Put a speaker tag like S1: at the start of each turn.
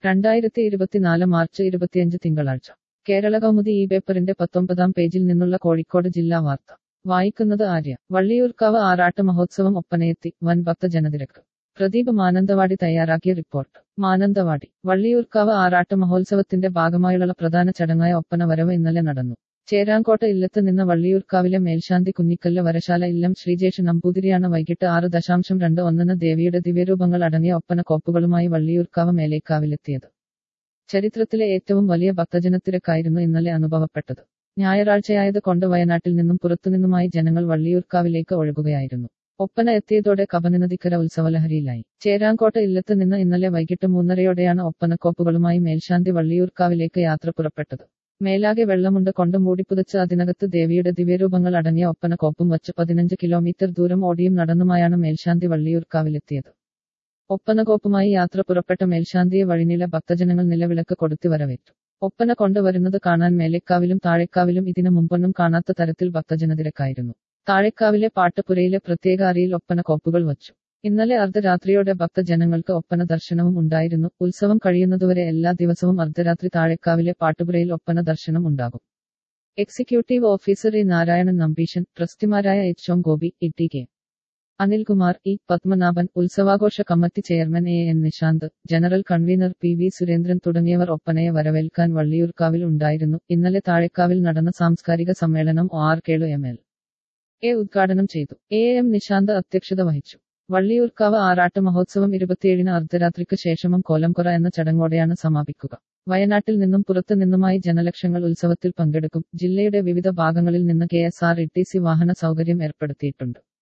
S1: രണ്ടായിരത്തി ഇരുപത്തിനാല് മാർച്ച് ഇരുപത്തിയഞ്ച് തിങ്കളാഴ്ച കേരള കൗമുദി ഈ പേപ്പറിന്റെ പത്തൊമ്പതാം പേജിൽ നിന്നുള്ള കോഴിക്കോട് ജില്ലാ വാർത്ത വായിക്കുന്നത് ആര്യ വള്ളിയൂർക്കാവ് ആറാട്ട് മഹോത്സവം ഒപ്പനയെത്തി വൻ ഭക്ത ജനതിരക്ക് പ്രദീപ് മാനന്തവാടി തയ്യാറാക്കിയ റിപ്പോർട്ട് മാനന്തവാടി വള്ളിയൂർക്കാവ് ആറാട്ട് മഹോത്സവത്തിന്റെ ഭാഗമായുള്ള പ്രധാന ചടങ്ങായ ഒപ്പന വരവ് ഇന്നലെ നടന്നു ചേരാങ്കോട്ട ഇല്ലത്ത് നിന്ന് വള്ളിയൂർക്കാവിലെ മേൽശാന്തി കുഞ്ഞിക്കല്ല് വരശാല ഇല്ലം ശ്രീജേഷ് നമ്പൂതിരിയാണ് വൈകിട്ട് ആറ് ദശാംശം രണ്ട് ഒന്നിന് ദേവിയുടെ ദിവ്യരൂപങ്ങൾ അടങ്ങിയ ഒപ്പന കോപ്പുകളുമായി വള്ളിയൂർക്കാവ് മേലേക്കാവിലെത്തിയത് ചരിത്രത്തിലെ ഏറ്റവും വലിയ ഭക്തജനത്തിരക്കായിരുന്നു ഇന്നലെ അനുഭവപ്പെട്ടത് ഞായറാഴ്ചയായത് കൊണ്ട് വയനാട്ടിൽ നിന്നും പുറത്തുനിന്നുമായി ജനങ്ങൾ വള്ളിയൂർക്കാവിലേക്ക് ഒഴുകുകയായിരുന്നു ഒപ്പന എത്തിയതോടെ കബനിനദിക്കര ഉത്സവലഹരിയിലായി ചേരാങ്കോട്ട ഇല്ലത്ത് നിന്ന് ഇന്നലെ വൈകിട്ട് മൂന്നരയോടെയാണ് ഒപ്പനക്കോപ്പുകളുമായി മേൽശാന്തി വള്ളിയൂർക്കാവിലേക്ക് യാത്ര പുറപ്പെട്ടത് മേലാകെ വെള്ളമുണ്ട് കൊണ്ട് മൂടിപ്പുതച്ച് അതിനകത്ത് ദേവിയുടെ ദിവ്യരൂപങ്ങൾ അടങ്ങിയ ഒപ്പന കോപ്പും വച്ച് പതിനഞ്ച് കിലോമീറ്റർ ദൂരം ഓടിയും നടന്നുമായാണ് മേൽശാന്തി വള്ളിയൂർക്കാവിലെത്തിയത് ഒപ്പനകോപ്പുമായി യാത്ര പുറപ്പെട്ട മേൽശാന്തിയെ വഴിനീള ഭക്തജനങ്ങൾ നിലവിളക്ക് കൊടുത്തി വരവേറ്റു ഒപ്പന കൊണ്ടുവരുന്നത് കാണാൻ മേലേക്കാവിലും താഴേക്കാവിലും ഇതിനു മുമ്പൊന്നും കാണാത്ത തരത്തിൽ ഭക്തജനതിരക്കായിരുന്നു താഴേക്കാവിലെ പാട്ടപ്പുരയിലെ പ്രത്യേക അറിയിൽ ഒപ്പന കോപ്പുകൾ വച്ചു ഇന്നലെ അർദ്ധരാത്രിയോടെ ഭക്തജനങ്ങൾക്ക് ഒപ്പന ദർശനവും ഉണ്ടായിരുന്നു ഉത്സവം കഴിയുന്നതുവരെ എല്ലാ ദിവസവും അർദ്ധരാത്രി താഴേക്കാവിലെ പാട്ടുപുരയിൽ ഒപ്പന ദർശനം ഉണ്ടാകും executive officer E Narayanan Nambeesan ട്രസ്റ്റിമാരായ H Om Gopi E T K Anilkumar E Padmanabhan ഉത്സവാഘോഷ committee chairman A N Nishanth general convener P V Surendran തുടങ്ങിയവർ ഒപ്പനയെ വരവേൽക്കാൻ വള്ളിയൂർക്കാവിൽ ഉണ്ടായിരുന്നു ഇന്നലെ താഴേക്കാവിൽ നടന്ന സാംസ്കാരിക സമ്മേളനം O R Kelu M L A ഉദ്ഘാടനം ചെയ്തു എ എം നിശാന്ത് അധ്യക്ഷത വഹിച്ചു വള്ളിയൂർക്കാവ് ആറാട്ട് മഹോത്സവം ഇരുപത്തിയേഴിന് അർദ്ധരാത്രിക്ക് ശേഷമും കോലംകൊറ എന്ന ചടങ്ങോടെയാണ് സമാപിക്കുക വയനാട്ടിൽ നിന്നും പുറത്തു നിന്നുമായി ജനലക്ഷങ്ങൾ ഉത്സവത്തിൽ പങ്കെടുക്കും ജില്ലയുടെ വിവിധ ഭാഗങ്ങളിൽ നിന്ന് K S R T C സി വാഹന സൗകര്യം ഏർപ്പെടുത്തിയിട്ടുണ്ട്